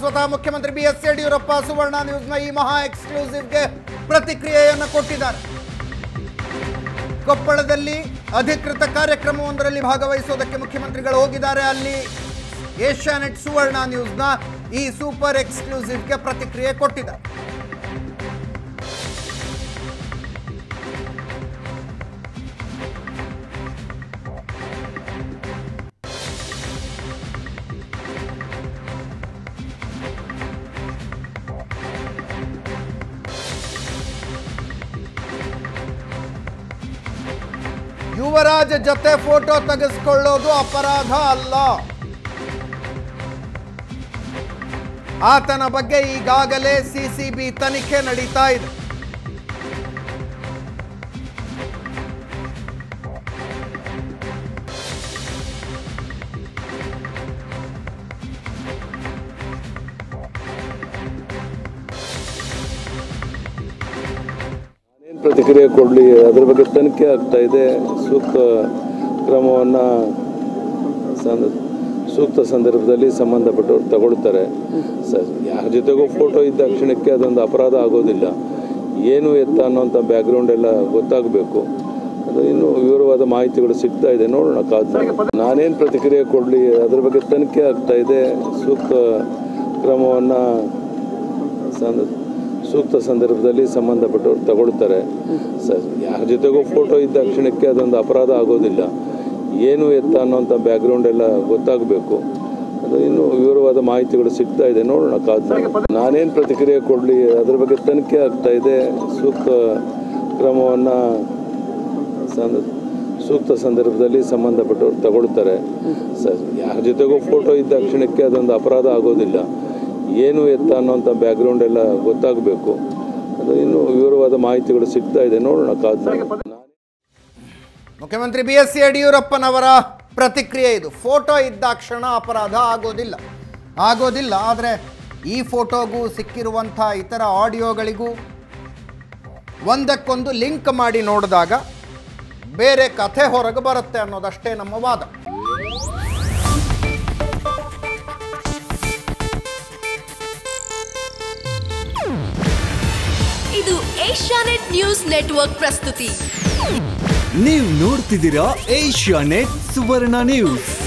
ಸ್ವತಃ ಮುಖ್ಯಮಂತ್ರಿ B S Yediyurappa Suvarna ನ್ಯೂಸ್ನ ಈ ಮಹಾ ಎಕ್ಸ್ಕ್ಲೂಸಿವ್ಗೆ ಪ್ರತಿಕ್ರಿಯೆಯನ್ನು ಕೊಟ್ಟಿದ್ದಾರೆ ಕೊಪ್ಪಳದಲ್ಲಿ ಅಧಿಕೃತ ಕಾರ್ಯಕ್ರಮವೊಂದರಲ್ಲಿ ಭಾಗವಹಿಸೋದಕ್ಕೆ ಮುಖ್ಯಮಂತ್ರಿಗಳು ಹೋಗಿದ್ದಾರೆ ಅಲ್ಲಿ ಏಷ್ಯಾನೆಟ್ ಸುವರ್ಣ ನ್ಯೂಸ್ನ ಈ ಸೂಪರ್ ಎಕ್ಸ್ಕ್ಲೂಸಿವ್ಗೆ ಪ್ರತಿಕ್ರಿಯೆ ಕೊಟ್ಟಿದ್ದಾರೆ ಯುವರಾಜ್ ಜೊತೆ ಫೋಟೋ ತೆಗೆಸ್ಕೊಳ್ಳೋದು ಅಪರಾಧ ಅಲ್ಲ ಆತನ ಬಗ್ಗೆ ಈಗಾಗಲೇ ಸಿಸಿಬಿ ತನಿಖೆ ನಡೀತಾ ಇದೆ ಏನು ಪ್ರತಿಕ್ರಿಯೆ ಕೊಡಲಿ ಅದ್ರ ಬಗ್ಗೆ ತನಿಖೆ ಆಗ್ತಾ ಇದೆ ಸೂಕ್ತ ಕ್ರಮವನ್ನು ಸಂದ ಸೂಕ್ತ ಸಂದರ್ಭದಲ್ಲಿ ಸಂಬಂಧಪಟ್ಟವ್ರು ತಗೊಳ್ತಾರೆ ಸರ್ ಯಾರ ಜೊತೆಗೋ ಫೋಟೋ ಇದ್ದ ಕ್ಷಣಕ್ಕೆ ಅದೊಂದು ಅಪರಾಧ ಆಗೋದಿಲ್ಲ ಏನು ಎತ್ತ ಅನ್ನೋಂಥ ಬ್ಯಾಕ್ಗ್ರೌಂಡ್ ಎಲ್ಲ ಗೊತ್ತಾಗಬೇಕು ಅದು ಇನ್ನೂ ವಿವರವಾದ ಮಾಹಿತಿಗಳು ಸಿಗ್ತಾ ಇದೆ ನೋಡೋಣ ಕಾದು ನಾನೇನು ಪ್ರತಿಕ್ರಿಯೆ ಕೊಡಲಿ ಅದ್ರ ಬಗ್ಗೆ ತನಿಖೆ ಆಗ್ತಾ ಇದೆ ಸೂಕ್ತ ಕ್ರಮವನ್ನು ಸಂದ ಸೂಕ್ತ ಸಂದರ್ಭದಲ್ಲಿ ಸಂಬಂಧಪಟ್ಟವ್ರು ತಗೊಳ್ತಾರೆ ಸರ್ ಯಾರ ಜೊತೆಗೋ ಫೋಟೋ ಇದ್ದ ಕ್ಷಣಕ್ಕೆ ಅದೊಂದು ಅಪರಾಧ ಆಗೋದಿಲ್ಲ ಏನು ಎತ್ತ ಅನ್ನೋಂಥ ಬ್ಯಾಕ್ಗ್ರೌಂಡ್ ಎಲ್ಲ ಗೊತ್ತಾಗಬೇಕು ಅದು ಇನ್ನೂ ವಿವರವಾದ ಮಾಹಿತಿಗಳು ಸಿಗ್ತಾ ಇದೆ ನೋಡೋಣ ಕಾದು ನಾನೇನು ಪ್ರತಿಕ್ರಿಯೆ ಕೊಡಲಿ ಅದ್ರ ಬಗ್ಗೆ ತನಿಖೆ ಆಗ್ತಾ ಇದೆ ಸೂಕ್ತ ಕ್ರಮವನ್ನು ಸಂದ ಸೂಕ್ತ ಸಂದರ್ಭದಲ್ಲಿ ಸಂಬಂಧಪಟ್ಟವ್ರು ತಗೊಳ್ತಾರೆ ಸರ್ ಯಾರ ಜೊತೆಗೋ ಫೋಟೋ ಇದ್ದ ಕ್ಷಣಕ್ಕೆ ಅದೊಂದು ಅಪರಾಧ ಆಗೋದಿಲ್ಲ ಏನು ಎತ್ತ ಅನ್ನೋಂಥ ಬ್ಯಾಕ್ಗ್ರೌಂಡ್ ಎಲ್ಲ ಗೊತ್ತಾಗಬೇಕು ಅದು ಇನ್ನೂ ವಿವರವಾದ ಮಾಹಿತಿಗಳು ಸಿಗ್ತಾ ಇದೆ ನೋಡೋಣ ಕಾದು ಮುಖ್ಯಮಂತ್ರಿ ಬಿ ಎಸ್ ಯಡಿಯೂರಪ್ಪನವರ ಪ್ರತಿಕ್ರಿಯೆ ಇದು ಫೋಟೋ ಇದ್ದಾಕ್ಷಣ ಅಪರಾಧ ಆಗೋದಿಲ್ಲ ಆಗೋದಿಲ್ಲ ಆದರೆ ಈ ಫೋಟೋಗೂ ಸಿಕ್ಕಿರುವಂಥ ಇತರ ಆಡಿಯೋಗಳಿಗೂ ಒಂದಕ್ಕೊಂದು ಲಿಂಕ್ ಮಾಡಿ ನೋಡಿದಾಗ ಬೇರೆ ಕಥೆ ಹೊರಗೆ ಬರುತ್ತೆ ಅನ್ನೋದಷ್ಟೇ ನಮ್ಮ ವಾದ ಇದು ಏಷ್ಯಾನೆಟ್ ನ್ಯೂಸ್ ನೆಟ್ವರ್ಕ್ ಪ್ರಸ್ತುತಿ ನೀವು ನೋಡ್ತಿದ್ದೀರಾ ಏಷ್ಯಾ ನೆಟ್ ಸುವರ್ಣ ನ್ಯೂಸ್